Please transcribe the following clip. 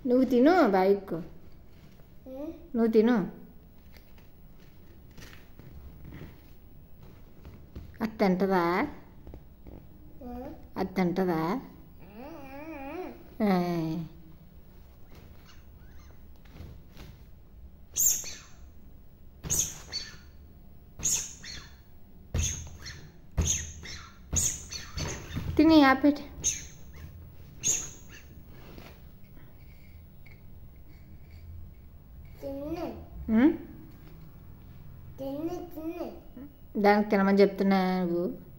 నువ్వు తిను బైక్ నువ్వు తిను అది తింటదా అది తింటదా ఏయ్. తిని ఆపెట్టి తిన్ను ఉం? తిన్ను తిన్ను దానికి తినమని చెప్తున్నా నువ్వు